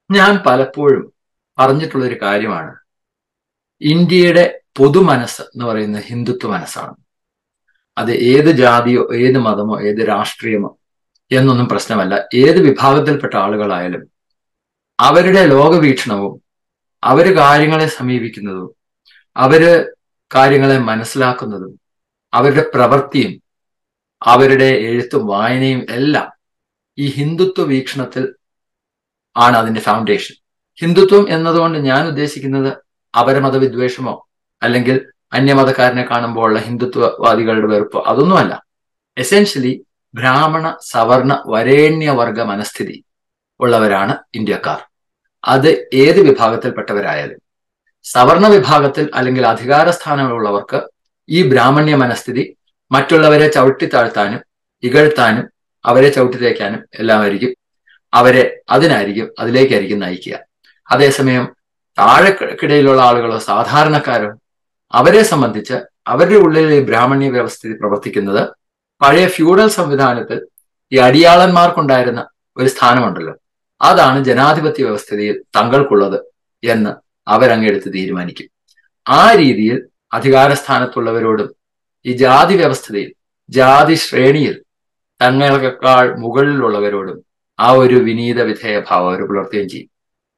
ഞാൻ പലപ്പോഴും പറഞ്ഞിട്ടുള്ള ഒരു കാര്യമാണ് ഇന്ത്യയുടെ പൊതുമനസ്സ് എന്ന് പറയുന്നത് ഹിന്ദുത്വ മനസ്സാണ് അത് ഏത് ജാതിയോ ഏത് മതമോ ഏത് രാഷ്ട്രീയമോ എന്നൊന്നും പ്രശ്നമല്ല ഏത് വിഭാഗത്തിൽപ്പെട്ട ആളുകളായാലും അവരുടെ ലോകവീക്ഷണവും അവര് കാര്യങ്ങളെ സമീപിക്കുന്നതും അവര് കാര്യങ്ങളെ മനസ്സിലാക്കുന്നതും അവരുടെ പ്രവൃത്തിയും അവരുടെ എഴുത്തും വായനയും എല്ലാം ഈ ഹിന്ദുത്വ വീക്ഷണത്തിൽ ആണ് അതിന്റെ ഫൗണ്ടേഷൻ ഹിന്ദുത്വം എന്നതുകൊണ്ട് ഞാൻ ഉദ്ദേശിക്കുന്നത് അപരമത വിദ്വേഷമോ അല്ലെങ്കിൽ അന്യമതക്കാരനെ കാണുമ്പോൾ ഉള്ള ഹിന്ദുത്വവാദികളുടെ വെറുപ്പോ അതൊന്നുമല്ല എസെൻഷ്യലി ബ്രാഹ്മണ സവർണ വരേണ്യ വർഗ മനസ്ഥിതി ഉള്ളവരാണ് ഇന്ത്യക്കാർ അത് ഏത് വിഭാഗത്തിൽപ്പെട്ടവരായാലും സവർണ വിഭാഗത്തിൽ അല്ലെങ്കിൽ അധികാര സ്ഥാനമുള്ളവർക്ക് ഈ ബ്രാഹ്മണ്യ മനസ്ഥിതി മറ്റുള്ളവരെ ചവിട്ടി താഴ്ത്താനും ഇകഴ്ത്താനും അവരെ ചവിട്ടി തേക്കാനും എല്ലാമായിരിക്കും അവരെ അതിനായിരിക്കും അതിലേക്കായിരിക്കും നയിക്കുക അതേസമയം താഴെക്കിടയിലുള്ള ആളുകളോ സാധാരണക്കാരോ അവരെ സംബന്ധിച്ച് അവരുടെ ഉള്ളിൽ ഈ ബ്രാഹ്മണ്യ വ്യവസ്ഥിതി പ്രവർത്തിക്കുന്നത് പഴയ ഫ്യൂഡൽ സംവിധാനത്തിൽ ഈ അടിയാളന്മാർക്കുണ്ടായിരുന്ന ഒരു സ്ഥാനമുണ്ടല്ലോ അതാണ് ജനാധിപത്യ വ്യവസ്ഥിതിയിൽ തങ്ങൾക്കുള്ളത് എന്ന് അവരങ്ങെടുത്ത് തീരുമാനിക്കും ആ രീതിയിൽ അധികാര സ്ഥാനത്തുള്ളവരോടും ഈ ജാതി വ്യവസ്ഥതയിൽ ജാതി ശ്രേണിയിൽ തങ്ങളെക്കാൾ മുകളിലുള്ളവരോടും ആ ഒരു വിനീത വിധേയഭാവം അവർ പുലർത്തുകയും ചെയ്യും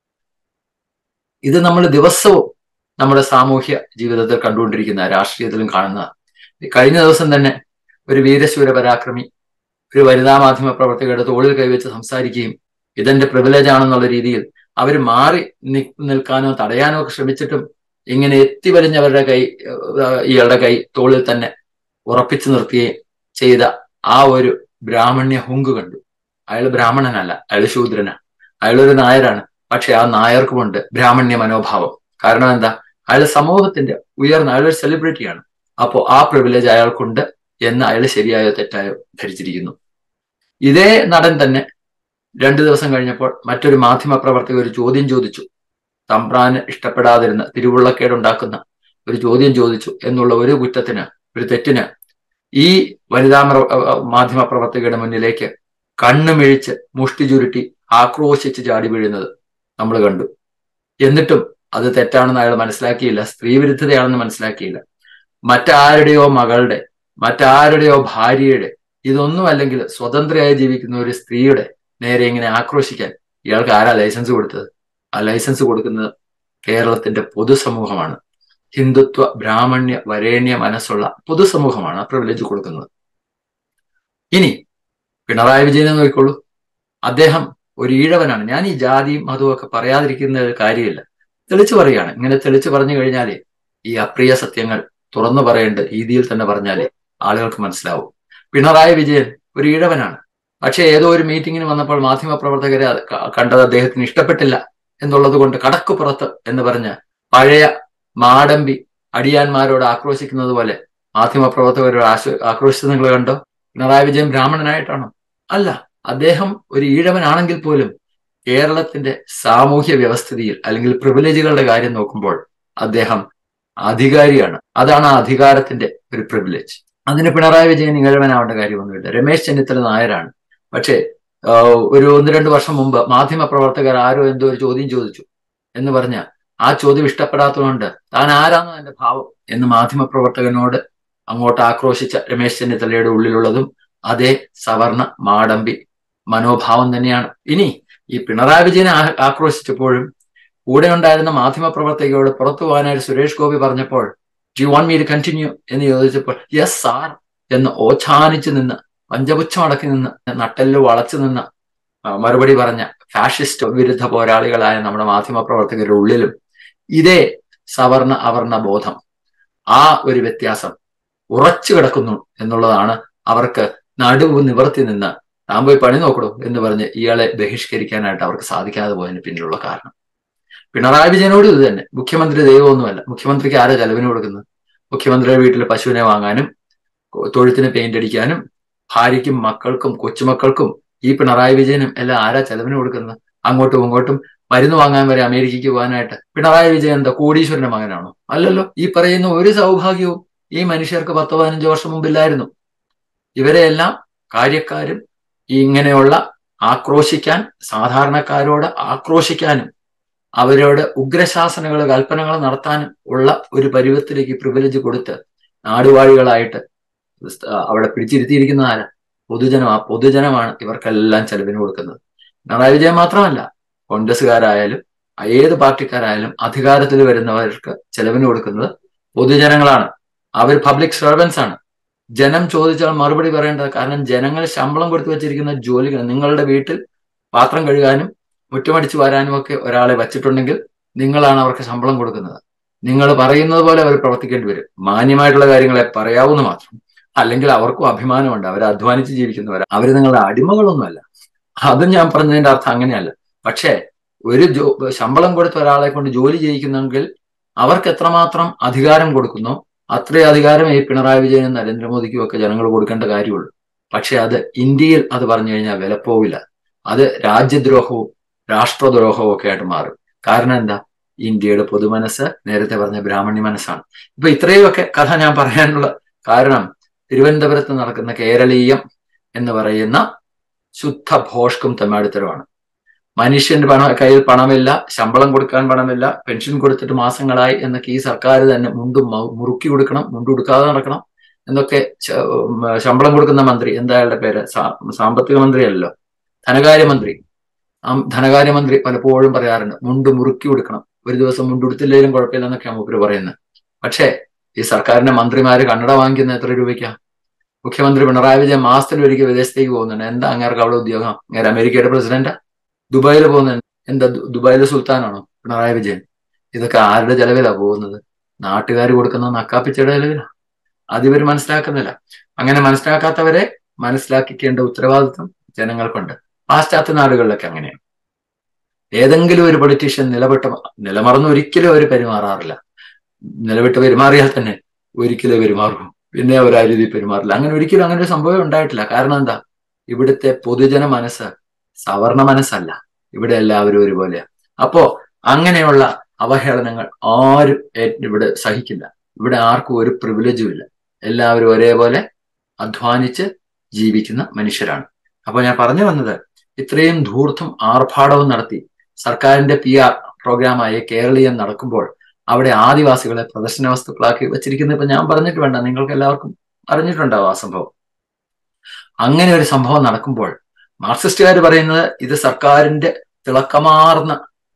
ഇത് നമ്മൾ ദിവസവും നമ്മുടെ സാമൂഹ്യ ജീവിതത്തിൽ കണ്ടുകൊണ്ടിരിക്കുന്ന രാഷ്ട്രീയത്തിലും കാണുന്ന കഴിഞ്ഞ ദിവസം തന്നെ ഒരു വീരശൂര പരാക്രമി ഒരു വനിതാ മാധ്യമ പ്രവർത്തകരുടെ തോളിൽ കൈവച്ച് സംസാരിക്കുകയും ഇതെന്റെ പ്രിവിലേജ് ആണെന്നുള്ള രീതിയിൽ അവർ മാറി നിൽക്കാനോ തടയാനോ ഒക്കെ ശ്രമിച്ചിട്ടും ഇങ്ങനെ എത്തിവലിഞ്ഞവരുടെ കൈ ഇയാളുടെ കൈ തോളിൽ തന്നെ ഉറപ്പിച്ചു നിർത്തുകയും ചെയ്ത ആ ഒരു ബ്രാഹ്മണ്യ ഹുങ്ക് കണ്ടു അയാൾ ബ്രാഹ്മണനല്ല അയാൾ ശൂദ്രനാണ് അയാളൊരു നായരാണ് പക്ഷെ ആ നായർക്കുമുണ്ട് ബ്രാഹ്മണ്യ മനോഭാവം കാരണം എന്താ അയാൾ സമൂഹത്തിന്റെ ഉയർന്ന അയാളൊരു സെലിബ്രിറ്റിയാണ് അപ്പോൾ ആ പ്രിവിലേജ് അയാൾക്കുണ്ട് എന്ന് അയാൾ ശരിയായോ തെറ്റായോ ധരിച്ചിരിക്കുന്നു ഇതേ നടൻ തന്നെ രണ്ടു ദിവസം കഴിഞ്ഞപ്പോൾ മറ്റൊരു മാധ്യമ പ്രവർത്തകർ ഒരു ചോദ്യം ചോദിച്ചു തമ്പ്രാന് ഇഷ്ടപ്പെടാതിരുന്ന തിരുവുള്ളക്കേടുണ്ടാക്കുന്ന ഒരു ചോദ്യം ചോദിച്ചു എന്നുള്ള ഒരു കുറ്റത്തിന് ഒരു തെറ്റിന് ഈ വനിതാ മാധ്യമ പ്രവർത്തകരുടെ മുന്നിലേക്ക് കണ്ണുമിഴിച്ച് മുഷ്ടി ചുരുട്ടി ആക്രോശിച്ച് ചാടി വീഴുന്നത് നമ്മൾ കണ്ടു എന്നിട്ടും അത് തെറ്റാണെന്ന് അയാൾ മനസ്സിലാക്കിയില്ല സ്ത്രീ വിരുദ്ധതയാണെന്ന് മനസ്സിലാക്കിയില്ല മറ്റാരുടെയോ മകളുടെ മറ്റാരുടെയോ ഭാര്യയുടെ ഇതൊന്നും അല്ലെങ്കിൽ സ്വതന്ത്രയായി ജീവിക്കുന്ന ഒരു സ്ത്രീയുടെ നേരെ ഇങ്ങനെ ആക്രോശിക്കാൻ ഇയാൾക്ക് ആരാ ലൈസൻസ് കൊടുത്തത് ആ ലൈസൻസ് കൊടുക്കുന്നത് കേരളത്തിന്റെ പൊതുസമൂഹമാണ് ഹിന്ദുത്വ ബ്രാഹ്മണ്യ വരേണ്യ മനസ്സുള്ള പൊതുസമൂഹമാണ് ആ പ്രിവിലേജ് കൊടുക്കുന്നത് ഇനി പിണറായി വിജയനെ നോക്കിക്കോളൂ അദ്ദേഹം ഒരു ഈഴവനാണ് ഞാൻ ഈ ജാതിയും മതവും ഒക്കെ പറയാതിരിക്കുന്ന കാര്യമില്ല തെളിച്ചു പറയുകയാണ് ഇങ്ങനെ തെളിച്ചു പറഞ്ഞു കഴിഞ്ഞാലേ ഈ അപ്രിയ സത്യങ്ങൾ തുറന്നു പറയേണ്ട രീതിയിൽ തന്നെ പറഞ്ഞാലേ ആളുകൾക്ക് മനസ്സിലാവും പിണറായി വിജയൻ ഒരു ഈഴവനാണ് പക്ഷെ ഏതോ ഒരു മീറ്റിങ്ങിന് വന്നപ്പോൾ മാധ്യമ പ്രവർത്തകരെ കണ്ടത് അദ്ദേഹത്തിന് ഇഷ്ടപ്പെട്ടില്ല എന്നുള്ളത് കൊണ്ട് കടക്കുപുറത്ത് എന്ന് പറഞ്ഞ് പഴയ മാടമ്പി അടിയാന്മാരോട് ആക്രോശിക്കുന്നത് പോലെ മാധ്യമ പ്രവർത്തകരോട് ആശ ആക്രോശിച്ചത് നിങ്ങൾ കണ്ടോ പിണറായി വിജയൻ ബ്രാഹ്മണനായിട്ടാണോ അല്ല അദ്ദേഹം ഒരു ഈഴവനാണെങ്കിൽ പോലും കേരളത്തിന്റെ സാമൂഹ്യ വ്യവസ്ഥിതിയിൽ അല്ലെങ്കിൽ പ്രിവിലേജുകളുടെ കാര്യം നോക്കുമ്പോൾ അദ്ദേഹം അധികാരിയാണ് അതാണ് ആ അധികാരത്തിന്റെ ഒരു പ്രിവിലേജ് അതിന് പിണറായി വിജയൻ ഈഴവനാവേണ്ട കാര്യമൊന്നുമില്ല രമേശ് ചെന്നിത്തല നായരാണ് പക്ഷേ ഒരു ഒന്ന് രണ്ട് വർഷം മുമ്പ് മാധ്യമ പ്രവർത്തകർ ആരോ എന്തോ ഒരു ചോദ്യം ചോദിച്ചു എന്ന് പറഞ്ഞ ആ ചോദ്യം ഇഷ്ടപ്പെടാത്തതുകൊണ്ട് താൻ ആരാണോ എന്റെ ഭാവം എന്ന് മാധ്യമ പ്രവർത്തകനോട് അങ്ങോട്ട് ആക്രോശിച്ച രമേശ് ചെന്നിത്തലയുടെ ഉള്ളിലുള്ളതും അതേ സവർണ മാടമ്പി മനോഭാവം തന്നെയാണ് ഇനി ഈ പിണറായി വിജയനെ ആക്രോശിച്ചപ്പോഴും കൂടെ ഉണ്ടായിരുന്ന മാധ്യമ പ്രവർത്തകയോട് പുറത്തു പോകാനായിട്ട് സുരേഷ് ഗോപി പറഞ്ഞപ്പോൾ do you want me to continue എന്ന് ചോദിച്ചപ്പോൾ യെസ് സാർ എന്ന് ഓച്ഛാനിച്ചു നിന്ന് പഞ്ചപുച്ഛം അടക്കി നിന്ന് നട്ടെല്ല് വളച്ചു നിന്ന് മറുപടി പറഞ്ഞ ഫാഷിസ്റ്റ് വിരുദ്ധ പോരാളികളായ നമ്മുടെ മാധ്യമ പ്രവർത്തകരുടെ ഉള്ളിലും ഇതേ സവർണ അവർണ ബോധം ആ ഒരു വ്യത്യാസം ഉറച്ചു കിടക്കുന്നു എന്നുള്ളതാണ് അവർക്ക് നടുവ് നിവർത്തി നിന്ന് താൻ പോയി പണി നോക്കണോ എന്ന് പറഞ്ഞ് ഇയാളെ ബഹിഷ്കരിക്കാനായിട്ട് അവർക്ക് സാധിക്കാതെ പോയതിന് പിന്നിലുള്ള കാരണം പിണറായി വിജയനോട് ഇത് തന്നെ മുഖ്യമന്ത്രി ദൈവമൊന്നുമല്ല മുഖ്യമന്ത്രിക്ക് ആരാ ചെലവിന് കൊടുക്കുന്നത് മുഖ്യമന്ത്രിയുടെ വീട്ടിൽ പശുവിനെ വാങ്ങാനും തൊഴുത്തിന് പെയിന്റ് അടിക്കാനും ഭാര്യയ്ക്കും മക്കൾക്കും കൊച്ചുമക്കൾക്കും ഈ പിണറായി വിജയനും എല്ലാം ആരാ ചെലവിന് കൊടുക്കുന്നത് അങ്ങോട്ടും ഇങ്ങോട്ടും മരുന്ന് വാങ്ങാൻ വരെ അമേരിക്കയ്ക്ക് പോകാനായിട്ട് പിണറായി വിജയൻ എന്താ കോടീശ്വരന്റെ മകനാണോ അല്ലല്ലോ ഈ പറയുന്ന ഒരു സൗഭാഗ്യവും ഈ മനുഷ്യർക്ക് പത്തോ പതിനഞ്ചോ വർഷം മുമ്പില്ലായിരുന്നു ഇവരെയെല്ലാം കാര്യക്കാരും ഈ ഇങ്ങനെയുള്ള ആക്രോശിക്കാൻ സാധാരണക്കാരോട് ആക്രോശിക്കാനും അവരോട് ഉഗ്രശാസനകൾ കൽപ്പനകൾ നടത്താനും ഉള്ള ഒരു പരുവത്തിലേക്ക് പ്രിവിലേജ് കൊടുത്ത് നാടുവാഴികളായിട്ട് അവിടെ പിടിച്ചിരുത്തിയിരിക്കുന്ന ആരാ പൊതുജനം ആ പൊതുജനമാണ് ഇവർക്കെല്ലാം ചെലവിന് കൊടുക്കുന്നത് പിണറായി വിജയൻ മാത്രമല്ല കോൺഗ്രസ്സുകാരായാലും ഏത് പാർട്ടിക്കാരായാലും അധികാരത്തിൽ വരുന്നവർക്ക് ചെലവിന് കൊടുക്കുന്നത് പൊതുജനങ്ങളാണ് അവർ പബ്ലിക് സർവൻസ് ആണ് ജനം ചോദിച്ചാൽ മറുപടി പറയേണ്ടത് കാരണം ജനങ്ങൾ ശമ്പളം കൊടുത്തു വെച്ചിരിക്കുന്ന ജോലികൾ നിങ്ങളുടെ വീട്ടിൽ പാത്രം കഴുകാനും മുറ്റമടിച്ചു വരാനും ഒക്കെ ഒരാളെ വച്ചിട്ടുണ്ടെങ്കിൽ നിങ്ങളാണ് അവർക്ക് ശമ്പളം കൊടുക്കുന്നത് നിങ്ങൾ പറയുന്നത് പോലെ അവർ പ്രവർത്തിക്കേണ്ടി വരും മാന്യമായിട്ടുള്ള കാര്യങ്ങളെ പറയാവുന്ന മാത്രം അല്ലെങ്കിൽ അവർക്കും അഭിമാനമുണ്ട് അവർ അധ്വാനിച്ച് ജീവിക്കുന്നവർ അവർ നിങ്ങളുടെ അടിമകളൊന്നുമല്ല അതും ഞാൻ പറഞ്ഞതിന്റെ അർത്ഥം അങ്ങനെയല്ല പക്ഷേ ഒരു ജോ ശമ്പളം കൊടുത്ത ഒരാളെ കൊണ്ട് ജോലി ചെയ്യിക്കുന്നെങ്കിൽ അവർക്ക് എത്രമാത്രം അധികാരം കൊടുക്കുന്നോ അത്രയും അധികാരം ഈ പിണറായി വിജയനും നരേന്ദ്രമോദിക്കും ഒക്കെ ജനങ്ങൾ കൊടുക്കേണ്ട കാര്യമുള്ളൂ പക്ഷെ അത് ഇന്ത്യയിൽ അത് പറഞ്ഞു കഴിഞ്ഞാൽ വിലപ്പോവില്ല അത് രാജ്യദ്രോഹവും രാഷ്ട്രദ്രോഹവും ഒക്കെ ആയിട്ട് മാറും കാരണം എന്താ ഇന്ത്യയുടെ പൊതുമനസ്സ് നേരത്തെ പറഞ്ഞ ബ്രാഹ്മണ്യ മനസ്സാണ് ഇപ്പൊ ഇത്രയുമൊക്കെ കഥ ഞാൻ പറയാനുള്ള കാരണം തിരുവനന്തപുരത്ത് നടക്കുന്ന കേരളീയം എന്ന് പറയുന്ന ശുദ്ധ ഭോഷ്കും തെമ്മാടിത്തരമാണ് മനുഷ്യന്റെ പണ കയ്യിൽ പണമില്ല ശമ്പളം കൊടുക്കാൻ പണമില്ല പെൻഷൻ കൊടുത്തിട്ട് മാസങ്ങളായി എന്നൊക്കെ ഈ സർക്കാർ തന്നെ മുണ്ടും മുറുക്കി കൊടുക്കണം മുണ്ട് കൊടുക്കാതെ നടക്കണം എന്നൊക്കെ ശമ്പളം കൊടുക്കുന്ന മന്ത്രി എന്താ അയാളുടെ പേര് സാമ്പത്തിക മന്ത്രിയല്ലോ ധനകാര്യമന്ത്രി ആ ധനകാര്യമന്ത്രി പലപ്പോഴും പറയാറുണ്ട് മുണ്ട് മുറുക്കി കൊടുക്കണം ഒരു ദിവസം മുണ്ട് കൊടുത്തില്ലെങ്കിലും കുഴപ്പമില്ല എന്നൊക്കെയാണ് മൂപ്പര് പറയുന്നത് പക്ഷേ ഈ സർക്കാരിന്റെ മന്ത്രിമാര് കന്നഡ വാങ്ങിക്കുന്ന എത്ര രൂപയ്ക്കാ മുഖ്യമന്ത്രി പിണറായി വിജയൻ മാസത്തിൽ ഒരിക്കൽ വിദേശത്തേക്ക് പോകുന്നുണ്ട് എന്താ അങ്ങേർക്ക് അവിടെ ഉദ്യോഗം അങ്ങേര് അമേരിക്കയുടെ പ്രസിഡന്റാ ദുബായിൽ പോകുന്നുണ്ട് എന്താ ദുബായിലെ സുൽത്താനാണോ പിണറായി വിജയൻ ഇതൊക്കെ ആരുടെ ചെലവിലാ പോകുന്നത് നാട്ടുകാർ കൊടുക്കുന്ന നക്കാപ്പിച്ചയുടെ ചെലവിലാ അതിവർ മനസ്സിലാക്കുന്നില്ല അങ്ങനെ മനസ്സിലാക്കാത്തവരെ മനസ്സിലാക്കിക്കേണ്ട ഉത്തരവാദിത്വം ജനങ്ങൾക്കുണ്ട് പാശ്ചാത്യ നാടുകളിലൊക്കെ അങ്ങനെയാണ് ഏതെങ്കിലും ഒരു പൊളിറ്റീഷ്യൻ നിലപെട്ട നിലമറന്ന് ഒരിക്കലും അവർ പെരുമാറാറില്ല നിലവിട്ട് പെരുമാറിയാൽ തന്നെ ഒരിക്കലും പെരുമാറും പിന്നെ അവർ ആ രീതിയിൽ പെരുമാറില്ല അങ്ങനെ ഒരിക്കലും അങ്ങനെ ഒരു സംഭവം ഉണ്ടായിട്ടില്ല കാരണം എന്താ ഇവിടുത്തെ പൊതുജന മനസ്സ് സവർണ മനസ്സല്ല ഇവിടെ എല്ലാവരും ഒരുപോലെയാ അപ്പോ അങ്ങനെയുള്ള അവഹേളനങ്ങൾ ആരും ഇവിടെ സഹിക്കില്ല ഇവിടെ ആർക്കും ഒരു പ്രിവിലേജും ഇല്ല എല്ലാവരും ഒരേപോലെ അധ്വാനിച്ച് ജീവിക്കുന്ന മനുഷ്യരാണ് അപ്പൊ ഞാൻ പറഞ്ഞു വന്നത് ഇത്രയും ധൂർത്തും ആർഭാടവും നടത്തി സർക്കാരിന്റെ പി ആർ പ്രോഗ്രാമായ കേരളീയം നടക്കുമ്പോൾ അവിടെ ആദിവാസികളെ പ്രദർശന വസ്തുക്കളാക്കി വെച്ചിരിക്കുന്നത് ഇപ്പൊ ഞാൻ പറഞ്ഞിട്ട് വേണ്ട നിങ്ങൾക്ക് എല്ലാവർക്കും അറിഞ്ഞിട്ടുണ്ടാവും ആ സംഭവം അങ്ങനെ ഒരു സംഭവം നടക്കുമ്പോൾ മാർക്സിസ്റ്റുകാർ പറയുന്നത് ഇത് സർക്കാരിന്റെ തിളക്കമാർന്ന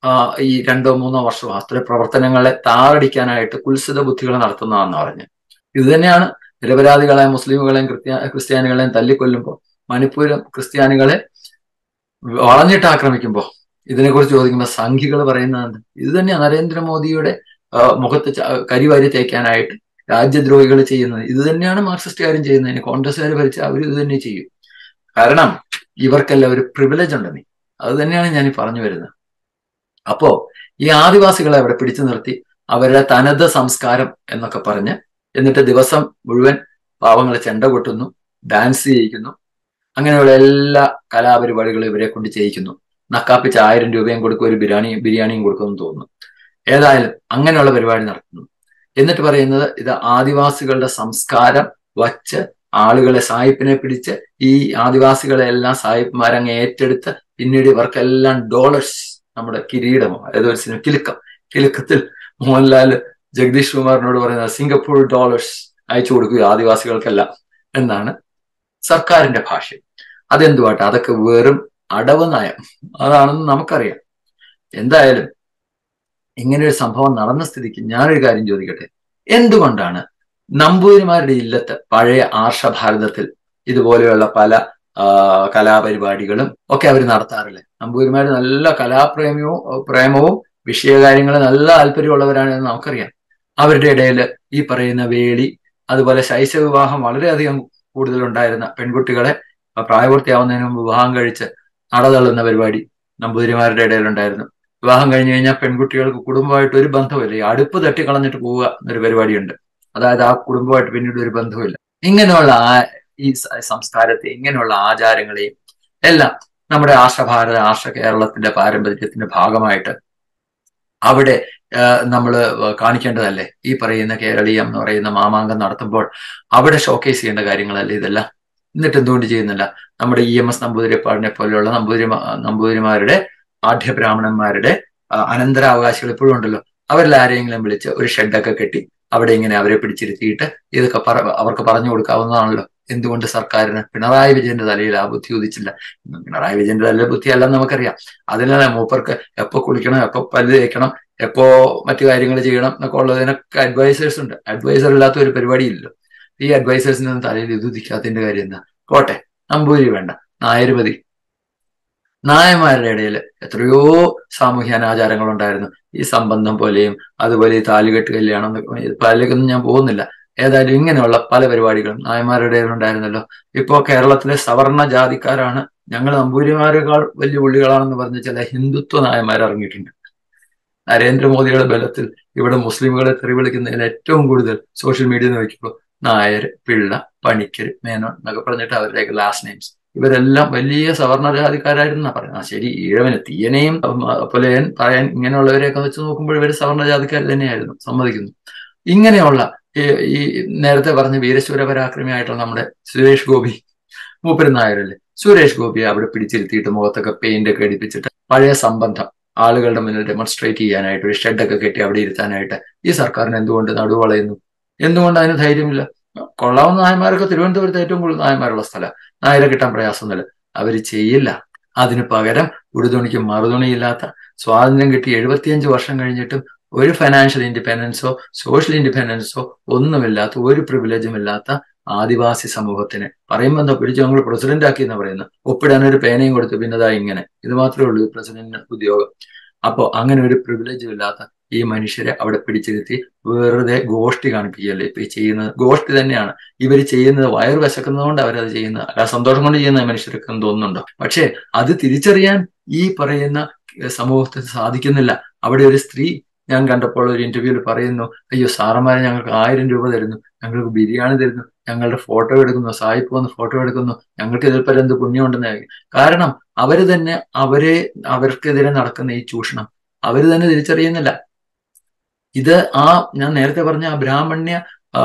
ഈ രണ്ടോ മൂന്നോ വർഷം അത്ര പ്രവർത്തനങ്ങളെ താറടിക്കാനായിട്ട് കുൽസിത ബുദ്ധികൾ നടത്തുന്നതാണെന്ന് പറഞ്ഞു ഇത് തന്നെയാണ് നിരപരാധികളെ മുസ്ലിമുകളെയും ക്രിസ്ത്യ ക്രിസ്ത്യാനികളെയും തല്ലിക്കൊല്ലുമ്പോൾ മണിപ്പൂരും ക്രിസ്ത്യാനികളെ വളഞ്ഞിട്ട് ആക്രമിക്കുമ്പോൾ ഇതിനെക്കുറിച്ച് ചോദിക്കുമ്പോൾ സംഘികൾ പറയുന്നത് ഇത് തന്നെയാണ് നരേന്ദ്രമോദിയുടെ മുഖത്ത് കരിവാരി തേക്കാനായിട്ട് രാജ്യദ്രോഹികൾ ചെയ്യുന്നത് ഇത് തന്നെയാണ് മാർക്സിസ്റ്റുകാരും ചെയ്യുന്നത് കോൺഗ്രസ്സുകാർ ഭരിച്ച അവർ ഇത് തന്നെ ചെയ്യും കാരണം ഇവർക്കെല്ലാം ഒരു പ്രിവിലേജ് ഉണ്ടെന്നേ അത് തന്നെയാണ് ഞാൻ ഈ പറഞ്ഞു വരുന്നത് അപ്പോ ഈ ആദിവാസികളെ അവിടെ പിടിച്ചു നിർത്തി അവരുടെ തനത് സംസ്കാരം എന്നൊക്കെ പറഞ്ഞ് എന്നിട്ട് ദിവസം മുഴുവൻ പാവങ്ങളെ ചെണ്ട കൊട്ടുന്നു ഡാൻസ് ചെയ്യിക്കുന്നു അങ്ങനെയുള്ള എല്ലാ കലാപരിപാടികളും ഇവരെ കൊണ്ട് ചെയ്യിക്കുന്നു നക്കാപ്പിച്ച് ആയിരം രൂപയും കൊടുക്കും ഒരു ബിരിയാണി ബിരിയാണിയും കൊടുക്കുമെന്ന് തോന്നുന്നു ഏതായാലും അങ്ങനെയുള്ള പരിപാടി നടത്തുന്നു എന്നിട്ട് പറയുന്നത് ഇത് ആദിവാസികളുടെ സംസ്കാരം വച്ച് ആളുകളെ സായിപ്പിനെ പിടിച്ച് ഈ ആദിവാസികളെ എല്ലാം സായിപ്പ്മാരങ്ങ് ഏറ്റെടുത്ത് പിന്നീട് ഇവർക്കെല്ലാം ഡോളേഴ്സ് നമ്മുടെ കിരീടമോ ഏതൊരു സിനിമ കിലുക്കം കിലുക്കത്തിൽ മോഹൻലാൽ ജഗദീഷ് കുമാറിനോട് പറയുന്നത് സിംഗപ്പൂർ ഡോളേഴ്സ് അയച്ചു കൊടുക്കുക ആദിവാസികൾക്കെല്ലാം എന്നാണ് സർക്കാരിന്റെ ഭാഷ്യം അതെന്തുവാട്ടെ അതൊക്കെ വെറും അടവ് നയം അതാണെന്ന് നമുക്കറിയാം എന്തായാലും ഇങ്ങനെ ഒരു സംഭവം നടന്ന സ്ഥിതിക്ക് ഞാനൊരു കാര്യം ചോദിക്കട്ടെ എന്തുകൊണ്ടാണ് നമ്പൂതിരിമാരുടെ ഇല്ലത്ത് പഴയ ആർഷഭാരതത്തിൽ ഇതുപോലെയുള്ള പല കലാപരിപാടികളും ഒക്കെ അവർ നടത്താറില്ല നമ്പൂതിരിമാർ നല്ല കലാപ്രേമവും പ്രേമവും വിഷയകാര്യങ്ങൾ നല്ല താല്പര്യമുള്ളവരാണെന്ന് നമുക്കറിയാം അവരുടെ ഇടയിൽ ഈ പറയുന്ന വേളി അതുപോലെ ശൈശവ വിവാഹം വളരെയധികം കൂടുതലുണ്ടായിരുന്ന പെൺകുട്ടികളെ പ്രായപൂർത്തിയാവുന്നതിന് മുമ്പ് വിവാഹം കഴിച്ച് നടതള്ളുന്ന പരിപാടി നമ്പൂതിരിമാരുടെ ഇടയിലുണ്ടായിരുന്നു വിവാഹം കഴിഞ്ഞു കഴിഞ്ഞാൽ പെൺകുട്ടികൾക്ക് കുടുംബമായിട്ട് ഒരു ബന്ധമില്ല ഈ അടുപ്പ് തട്ടിക്കളഞ്ഞിട്ട് പോവുക എന്നൊരു പരിപാടിയുണ്ട് അതായത് ആ കുടുംബമായിട്ട് പിന്നീട് ഒരു ബന്ധവുമില്ല ഇങ്ങനെയുള്ള ആ ഈ സംസ്കാരത്തെ ഇങ്ങനെയുള്ള ആചാരങ്ങളെയും എല്ലാം നമ്മുടെ ആർഷഭാരത ആർഷ കേരളത്തിന്റെ പാരമ്പര്യത്തിന്റെ ഭാഗമായിട്ട് അവിടെ നമ്മൾ കാണിക്കേണ്ടതല്ലേ ഈ പറയുന്ന കേരളീയം എന്ന് പറയുന്ന മാമാങ്കം നടത്തുമ്പോൾ അവിടെ ഷോക്കേസ് ചെയ്യേണ്ട കാര്യങ്ങളല്ലേ ഇതെല്ലാം എന്നിട്ട് എന്തുകൊണ്ട് ചെയ്യുന്നില്ല നമ്മുടെ ഇ എം എസ് നമ്പൂതിരിപ്പാടിനെ പോലെയുള്ള നമ്പൂതിരി നമ്പൂതിരിമാരുടെ ആഢ്യബ്രാഹ്മണന്മാരുടെ അനന്തരാവകാശികൾ എപ്പോഴും ഉണ്ടല്ലോ അവരിൽ ആരെങ്കിലും വിളിച്ച് ഒരു ഷെഡൊക്കെ കെട്ടി അവിടെ ഇങ്ങനെ അവരെ പിടിച്ചിരുത്തിയിട്ട് ഇതൊക്കെ പറ അവർക്ക് പറഞ്ഞു കൊടുക്കാവുന്നതാണല്ലോ എന്തുകൊണ്ട് സർക്കാരിന് പിണറായി വിജയന്റെ തലയിൽ ആ ബുദ്ധി ഉദിച്ചില്ല പിണറായി വിജയന്റെ തലയിൽ ബുദ്ധി അല്ലെന്ന് നമുക്കറിയാം അതിനാണ് മൂപ്പർക്ക് എപ്പോ കുളിക്കണം എപ്പോ പല്ല് തേക്കണം എപ്പോ മറ്റു കാര്യങ്ങൾ ചെയ്യണം എന്നൊക്കെ ഉള്ളതിനൊക്കെ അഡ്വൈസേഴ്സ് ഉണ്ട് അഡ്വൈസർ ഇല്ലാത്ത ഒരു പരിപാടിയില്ലല്ലോ ഈ അഡ്വൈസേഴ്സിന് തലയിൽ ഇത് ഉദിക്കാത്തതിന്റെ കാര്യം എന്താ പോട്ടെ നമ്പൂരി വേണ്ട നായർ മതി നായന്മാരുടെ ഇടയിൽ എത്രയോ സാമൂഹ്യ അനാചാരങ്ങൾ ഉണ്ടായിരുന്നു ഈ സംബന്ധം പോലെയും അതുപോലെ ഈ താലുകെട്ട് കല്യാണം പലക്കൊന്നും ഞാൻ പോകുന്നില്ല ഏതായാലും ഇങ്ങനെയുള്ള പല പരിപാടികളും നായന്മാരുടെ ഉണ്ടായിരുന്നല്ലോ ഇപ്പോ കേരളത്തിലെ സവർണ ജാതിക്കാരാണ് ഞങ്ങൾ നമ്പൂരിമാരെക്കാൾ വലിയ പുള്ളികളാണെന്ന് പറഞ്ഞ് ചില ഹിന്ദുത്വ നായന്മാർ ഇറങ്ങിയിട്ടുണ്ട് നരേന്ദ്രമോദിയുടെ ബലത്തിൽ ഇവിടെ മുസ്ലിമുകളെ തെറി വിളിക്കുന്നതിൽ ഏറ്റവും കൂടുതൽ സോഷ്യൽ മീഡിയ നോക്കിയപ്പോൾ നായർ പിള്ള പണിക്കർ മേനോൻ എന്നൊക്കെ പറഞ്ഞിട്ട് അവരുടെയൊക്കെ ലാസ്റ്റ് നെയിംസ് ഇവരെല്ലാം വലിയ സവർണ ജാതിക്കാരായിരുന്നാ പറയുന്നത് ആ ശരി ഈഴവന് തീയനെയും പുലയൻ പറയാൻ ഇങ്ങനെയുള്ളവരെയൊക്കെ വെച്ച് നോക്കുമ്പോൾ ഇവർ സവർണ ജാതിക്കാർ തന്നെയായിരുന്നു സമ്മതിക്കുന്നു ഇങ്ങനെയുള്ള ഈ നേരത്തെ പറഞ്ഞ വീരശൂര പരാക്രമിയായിട്ടുള്ള നമ്മുടെ സുരേഷ് ഗോപി മൂപ്പര് നായരല്ലേ സുരേഷ് ഗോപിയെ അവിടെ പിടിച്ചിരുത്തിയിട്ട് മുഖത്തൊക്കെ പെയിന്റ് ഒക്കെ അടിപ്പിച്ചിട്ട് പഴയ സംബന്ധം ആളുകളുടെ മുന്നിൽ ഡെമോൺസ്ട്രേറ്റ് ചെയ്യാനായിട്ട് ഒരു ഷെഡൊക്കെ കെട്ടി അവിടെ ഇരുത്താനായിട്ട് ഈ സർക്കാരിന് എന്തുകൊണ്ട് നടുവളയുന്നു എന്തുകൊണ്ട് അതിന് ധൈര്യമില്ല കൊള്ളാവുന്ന നായന്മാരൊക്കെ തിരുവനന്തപുരത്ത് ഏറ്റവും കൂടുതൽ നായന്മാരുള്ള സ്ഥലം നായരെ കിട്ടാൻ പ്രയാസമൊന്നുമില്ല അവർ ചെയ്യില്ല അതിന് പകരം ഉടുതുണിക്കും മറുതുണിയില്ലാത്ത സ്വാതന്ത്ര്യം കിട്ടി എഴുപത്തിയഞ്ച് വർഷം കഴിഞ്ഞിട്ടും ഒരു ഫൈനാൻഷ്യൽ ഇൻഡിപെൻഡൻസോ സോഷ്യൽ ഇൻഡിപെൻഡൻസോ ഒന്നുമില്ലാത്ത ഒരു പ്രിവിലേജും ഇല്ലാത്ത ആദിവാസി സമൂഹത്തിന് പറയുമ്പോൾ എന്താ പിടിച്ച് ഞങ്ങൾ പ്രസിഡന്റ് ആക്കി എന്ന് പറയുന്നത് ഒപ്പിടാൻ ഒരു പേനയും കൊടുത്തു പിന്നതാ ഇങ്ങനെ ഇത് മാത്രമേ ഉള്ളൂ പ്രസിഡന്റിന് ഉദ്യോഗം അപ്പോൾ അങ്ങനെ ഒരു പ്രിവിലേജും ഇല്ലാത്ത ഈ മനുഷ്യരെ അവിടെ പിടിച്ചിരുത്തി വെറുതെ ഗോഷ്ടി കാണിപ്പിക്കുകയല്ലേ ഇപ്പൊ ഈ ചെയ്യുന്നത് ഗോഷ്ടി തന്നെയാണ് ഇവർ ചെയ്യുന്നത് വയറ് വിശക്കുന്നതുകൊണ്ട് അവരത് ചെയ്യുന്നത് അല്ല സന്തോഷം കൊണ്ട് ചെയ്യുന്ന മനുഷ്യർക്ക് തോന്നുന്നുണ്ടോ പക്ഷേ അത് തിരിച്ചറിയാൻ ഈ പറയുന്ന സമൂഹത്തിന് സാധിക്കുന്നില്ല അവിടെ ഒരു സ്ത്രീ ഞാൻ കണ്ടപ്പോൾ ഒരു ഇന്റർവ്യൂവിൽ പറയുന്നു അയ്യോ സാറന്മാരെ ഞങ്ങൾക്ക് ആയിരം രൂപ തരുന്നു ഞങ്ങൾക്ക് ബിരിയാണി തരുന്നു ഞങ്ങളുടെ ഫോട്ടോ എടുക്കുന്നു സായിപ്പ് വന്ന് ഫോട്ടോ എടുക്കുന്നു ഞങ്ങൾക്ക് ഇതിൽപ്പരം എന്ത് പുണ്യമുണ്ടെന്ന് കാരണം അവര് തന്നെ അവരെ അവർക്കെതിരെ നടക്കുന്ന ഈ ചൂഷണം അവര് തന്നെ തിരിച്ചറിയുന്നില്ല ഇത് ആ ഞാൻ നേരത്തെ പറഞ്ഞ ആ ബ്രാഹ്മണ്യ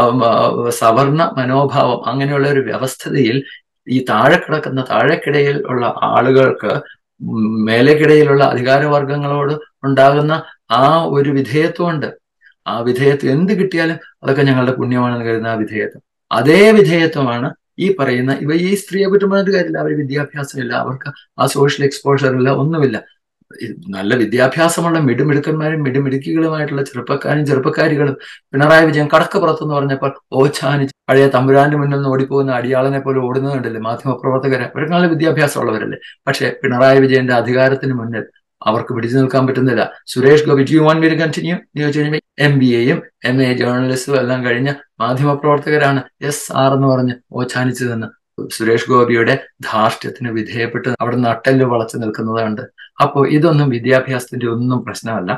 സവർണ മനോഭാവം അങ്ങനെയുള്ള ഒരു വ്യവസ്ഥതയിൽ ഈ താഴെ കിടക്കുന്ന താഴെക്കിടയിൽ ഉള്ള ആളുകൾക്ക് മേലേക്കിടയിലുള്ള അധികാരവർഗങ്ങളോട് ഉണ്ടാകുന്ന ആ ഒരു വിധേയത്വമുണ്ട് ആ വിധേയത്വം എന്ത് കിട്ടിയാലും അതൊക്കെ ഞങ്ങളുടെ പുണ്യമാണെന്ന് കരുതുന്ന ആ വിധേയത്വം അതേ വിധേയത്വമാണ് ഈ പറയുന്ന ഇവ ഈ സ്ത്രീയെ കുറ്റം പറഞ്ഞിട്ട് കാര്യമില്ല അവർ വിദ്യാഭ്യാസമില്ല അവർക്ക് ആ സോഷ്യൽ എക്സ്പോഷർ ഇല്ല ഒന്നുമില്ല നല്ല വിദ്യാഭ്യാസമുള്ള മിടുമിടുക്കന്മാരും മിടുമിടുക്കികളുമായിട്ടുള്ള ചെറുപ്പക്കാരും ചെറുപ്പക്കാരികളും പിണറായി വിജയൻ കടക്കപ്പുറത്ത് എന്ന് പറഞ്ഞപ്പോൾ ഓച്ചാനി പഴയ തമ്പുരാന്റെ മുന്നിൽ നിന്ന് ഓടിപ്പോകുന്ന അടിയാളനെ പോലെ ഓടുന്നത് കണ്ടില്ലേ മാധ്യമപ്രവർത്തകരെ അവർക്ക് നല്ല വിദ്യാഭ്യാസമുള്ളവരല്ലേ പക്ഷെ പിണറായി വിജയന്റെ അധികാരത്തിന് മുന്നിൽ അവർക്ക് പിടിച്ചു നിൽക്കാൻ പറ്റുന്നില്ല Suresh Gopi you want me to continue എന്ന് ചോദിച്ചു കഴിഞ്ഞാൽ എം ബി എയും എം എ ജേർണലിസ്റ്റും എല്ലാം കഴിഞ്ഞ മാധ്യമപ്രവർത്തകരാണ് എസ് ആർ എന്ന് പറഞ്ഞ് ഓച്ചാനിച്ചു നിന്ന് സുരേഷ് ഗോപിയുടെ ധാർഷ്ട്യത്തിന് വിധേയപ്പെട്ട് അവിടെ നട്ടെല്ല് വളച്ചു നിൽക്കുന്നതുണ്ട് അപ്പോൾ ഇതൊന്നും വിദ്യാഭ്യാസത്തിന്റെ ഒന്നും പ്രശ്നമല്ല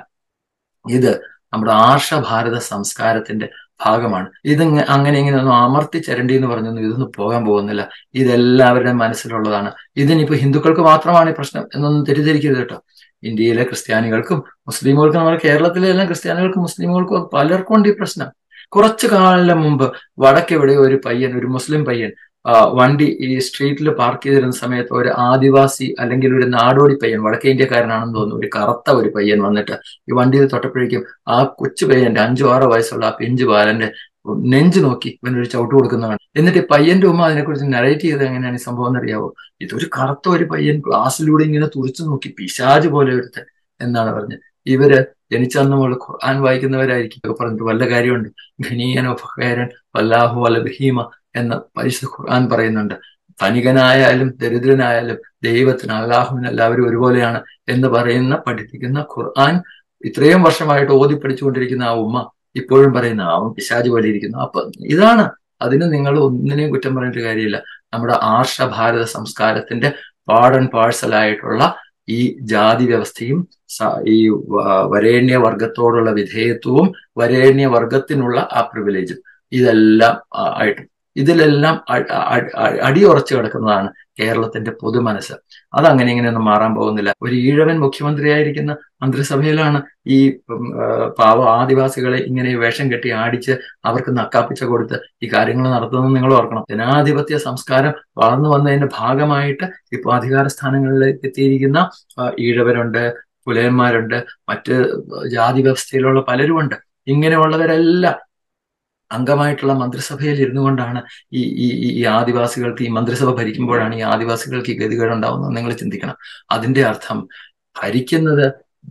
ഇത് നമ്മുടെ ആർഷഭാരത സംസ്കാരത്തിന്റെ ഭാഗമാണ് ഇത് അങ്ങനെ ഇങ്ങനെ ഒന്നും അമർത്തി ചരണ്ടി എന്ന് പറഞ്ഞൊന്നും ഇതൊന്നും പോകാൻ പോകുന്നില്ല ഇതെല്ലാവരുടെ മനസ്സിലുള്ളതാണ് ഇതിനിപ്പോ ഹിന്ദുക്കൾക്ക് മാത്രമാണ് ഈ പ്രശ്നം എന്നൊന്നും തെറ്റിദ്ധരിക്കരുത് കേട്ടോ ഇന്ത്യയിലെ ക്രിസ്ത്യാനികൾക്കും മുസ്ലിമുകൾക്കും നമ്മുടെ കേരളത്തിലെ എല്ലാം ക്രിസ്ത്യാനികൾക്കും മുസ്ലിമുകൾക്കും പലർക്കും ഉണ്ട് ഈ പ്രശ്നം കുറച്ചു കാലം മുമ്പ് വടക്കെവിടെ ഒരു പയ്യൻ ഒരു മുസ്ലിം പയ്യൻ വണ്ടി ഈ സ്ട്രീറ്റിൽ പാർക്ക് ചെയ്തിരുന്ന സമയത്ത് ഒരു ആദിവാസി അല്ലെങ്കിൽ ഒരു നാടോടി പയ്യൻ വടക്കേ ഇന്ത്യക്കാരനാണെന്ന് തോന്നുന്നു ഒരു കറുത്ത ഒരു പയ്യൻ വന്നിട്ട് ഈ വണ്ടിയിൽ തൊട്ടപ്പോഴേക്കും ആ കൊച്ചു പയ്യന്റെ അഞ്ചോ ആറോ വയസ്സുള്ള ആ പിഞ്ചു ബാലന്റെ നെഞ്ചു നോക്കി ഇവനൊരു ചവിട്ട് കൊടുക്കുന്നതാണ് എന്നിട്ട് പയ്യന്റെ ഉമ്മ അതിനെക്കുറിച്ച് നരേറ്റ് ചെയ്ത് എങ്ങനെയാണ് ഈ സംഭവം എന്നറിയാവോ ഇതൊരു കറുത്ത ഒരു പയ്യൻ ക്ലാസ്സിലൂടെ ഇങ്ങനെ തുറച്ചു നോക്കി പിശാജ് പോലെ ഒരുത്തൻ എന്നാണ് പറഞ്ഞത് ഇവര് ജനിച്ചന്ന് മുതൽ ഖുർആൻ വായിക്കുന്നവരായിരിക്കും പറഞ്ഞിട്ട് വല്ല കാര്യമുണ്ട് ഖനീയനോ ഫഹേരൻ വല്ലാഹു വല ബഹീമ എന്ന് പരിശുദ്ധ ഖുർആൻ പറയുന്നുണ്ട് ധനികനായാലും ദരിദ്രനായാലും ദൈവത്തിന് അള്ളാഹുവിന് എല്ലാവരും ഒരുപോലെയാണ് എന്ന് പറയുന്ന പഠിപ്പിക്കുന്ന ഖുർആൻ ഇത്രയും വർഷമായിട്ട് ഓതി പഠിച്ചുകൊണ്ടിരിക്കുന്ന ആ ഉമ്മ ഇപ്പോഴും പറയുന്ന അവൻ പിശാജ് പോലെ ഇരിക്കുന്നു അപ്പൊ ഇതാണ് അതിന് നിങ്ങൾ ഒന്നിനെയും കുറ്റം പറഞ്ഞിട്ട് കാര്യമില്ല നമ്മുടെ ആർഷ ഭാരത സംസ്കാരത്തിന്റെ പാടൻ പാഴ്സലായിട്ടുള്ള ഈ ജാതി വ്യവസ്ഥയും ഈ വരേണ്യ വർഗത്തോടുള്ള വിധേയത്വവും വരേണ്യ വർഗത്തിനുള്ള ആ പ്രിവിലേജും ഇതെല്ലാം ആയിട്ട് ഇതിലെല്ലാം അടിയുറച്ചു കിടക്കുന്നതാണ് കേരളത്തിന്റെ പൊതുമനസ്സ് അതങ്ങനെ ഇങ്ങനെയൊന്നും മാറാൻ പോകുന്നില്ല ഒരു ഈഴവൻ മുഖ്യമന്ത്രിയായിരിക്കുന്ന മന്ത്രിസഭയിലാണ് ഈ പാവ ആദിവാസികളെ ഇങ്ങനെ വേഷം കെട്ടി ആടിച്ച് അവർക്ക് നക്കാപ്പിച്ച കൊടുത്ത് ഈ കാര്യങ്ങൾ നടത്തുന്നത് നിങ്ങൾ ഓർക്കണം ജനാധിപത്യ സംസ്കാരം വളർന്നു വന്നതിന്റെ ഭാഗമായിട്ട് ഇപ്പോൾ അധികാര സ്ഥാനങ്ങളിലേക്ക് എത്തിയിരിക്കുന്ന ഈഴവരുണ്ട് പുലയന്മാരുണ്ട് മറ്റ് ജാതി വ്യവസ്ഥയിലുള്ള പലരുമുണ്ട് ഇങ്ങനെയുള്ളവരെല്ലാം അംഗമായിട്ടുള്ള മന്ത്രിസഭയിൽ ഇരുന്നു കൊണ്ടാണ് ഈ ഈ ഈ ആദിവാസികൾക്ക് ഈ മന്ത്രിസഭ ഭരിക്കുമ്പോഴാണ് ഈ ആദിവാസികൾക്ക് ഈ ഗതികേട് ഉണ്ടാവുന്നത് നിങ്ങൾ ചിന്തിക്കണം അതിന്റെ അർത്ഥം ഭരിക്കുന്നത്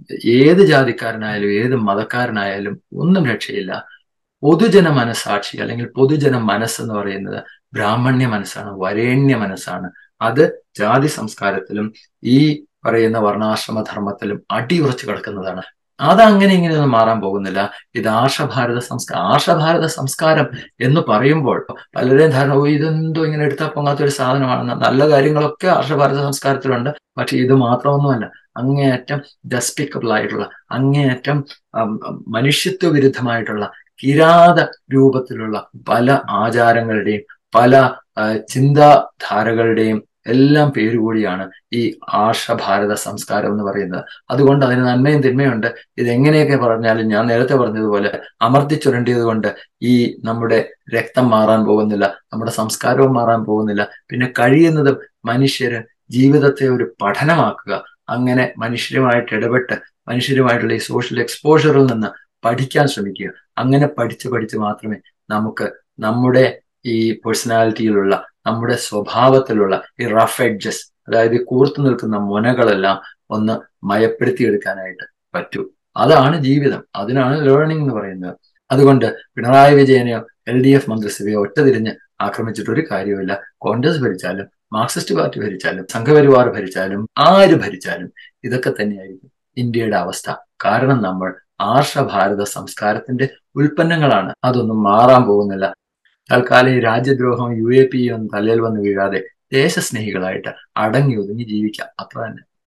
ഏത് ജാതിക്കാരനായാലും ഏത് മതക്കാരനായാലും ഒന്നും രക്ഷയില്ല പൊതുജന മനസാക്ഷി അല്ലെങ്കിൽ പൊതുജന മനസ്സെന്ന് പറയുന്നത് ബ്രാഹ്മണ്യ മനസ്സാണ് വരേണ്യ മനസ്സാണ് അത് ജാതി സംസ്കാരത്തിലും ഈ പറയുന്ന വർണ്ണാശ്രമ ധർമ്മത്തിലും അടിയുറച്ചു കിടക്കുന്നതാണ് അതങ്ങനെ ഇങ്ങനെയൊന്നും മാറാൻ പോകുന്നില്ല ഇത് ആർഷഭാരത സംസ്കാരം ആർഷഭാരത സംസ്കാരം എന്ന് പറയുമ്പോൾ പലരെയും ധാരണ ഓ ഇതെന്തോ ഇങ്ങനെ എടുത്താൽ പൊങ്ങാത്ത ഒരു സാധനമാണെന്ന് നല്ല കാര്യങ്ങളൊക്കെ ആർഷഭാരത സംസ്കാരത്തിലുണ്ട് പക്ഷെ ഇത് മാത്രമൊന്നുമല്ല അങ്ങേയറ്റം ഡെസ്പിക്കബിൾ ആയിട്ടുള്ള അങ്ങേയറ്റം മനുഷ്യത്വ വിരുദ്ധമായിട്ടുള്ള കിരാത രൂപത്തിലുള്ള പല ആചാരങ്ങളുടെയും പല ചിന്താധാരകളുടെയും എല്ലാം പേരുകൂടിയാണ് ഈ ആർഷഭാരത സംസ്കാരം എന്ന് പറയുന്നത് അതുകൊണ്ട് അതിന് നന്മയും തിന്മയുണ്ട് ഇതെങ്ങനെയൊക്കെ പറഞ്ഞാലും ഞാൻ നേരത്തെ പറഞ്ഞതുപോലെ അമർത്തി ചുരണ്ടിയത് കൊണ്ട് ഈ നമ്മുടെ രക്തം മാറാൻ പോകുന്നില്ല നമ്മുടെ സംസ്കാരവും മാറാൻ പോകുന്നില്ല പിന്നെ കഴിയുന്നതും മനുഷ്യര് ജീവിതത്തെ ഒരു പഠനമാക്കുക അങ്ങനെ മനുഷ്യരുമായിട്ട് ഇടപെട്ട് മനുഷ്യരുമായിട്ടുള്ള ഈ സോഷ്യൽ എക്സ്പോഷറിൽ നിന്ന് പഠിക്കാൻ ശ്രമിക്കുക അങ്ങനെ പഠിച്ച് പഠിച്ച് മാത്രമേ നമുക്ക് നമ്മുടെ ഈ പേഴ്സണാലിറ്റിയിലുള്ള നമ്മുടെ സ്വഭാവത്തിലുള്ള ഈ റഫ് എഡ്ജസ് അതായത് കൂർത്തു നിൽക്കുന്ന മുനകളെല്ലാം ഒന്ന് മയപ്പെടുത്തിയെടുക്കാനായിട്ട് പറ്റൂ അതാണ് ജീവിതം അതിനാണ് ലേണിംഗ് എന്ന് പറയുന്നത് അതുകൊണ്ട് പിണറായി വിജയനെയോ എൽ ഡി എഫ് മന്ത്രിസഭയോ ഒറ്റതിരിഞ്ഞ് ആക്രമിച്ചിട്ടൊരു കാര്യമില്ല കോൺഗ്രസ് ഭരിച്ചാലും മാർക്സിസ്റ്റ് പാർട്ടി ഭരിച്ചാലും സംഘപരിവാർ ഭരിച്ചാലും ആര് ഭരിച്ചാലും ഇതൊക്കെ തന്നെയായിരിക്കും ഇന്ത്യയുടെ അവസ്ഥ കാരണം നമ്മൾ ആർഷഭാരത സംസ്കാരത്തിന്റെ ഉൽപ്പന്നങ്ങളാണ് അതൊന്നും മാറാൻ പോകുന്നില്ല തൽക്കാലം ഈ രാജ്യദ്രോഹം യു എ പി ഒന്നും തലയിൽ വന്ന് വീഴാതെ ദേശസ്നേഹികളായിട്ട് അടങ്ങി ഒതുങ്ങി ജീവിക്കാം അത്ര തന്നെ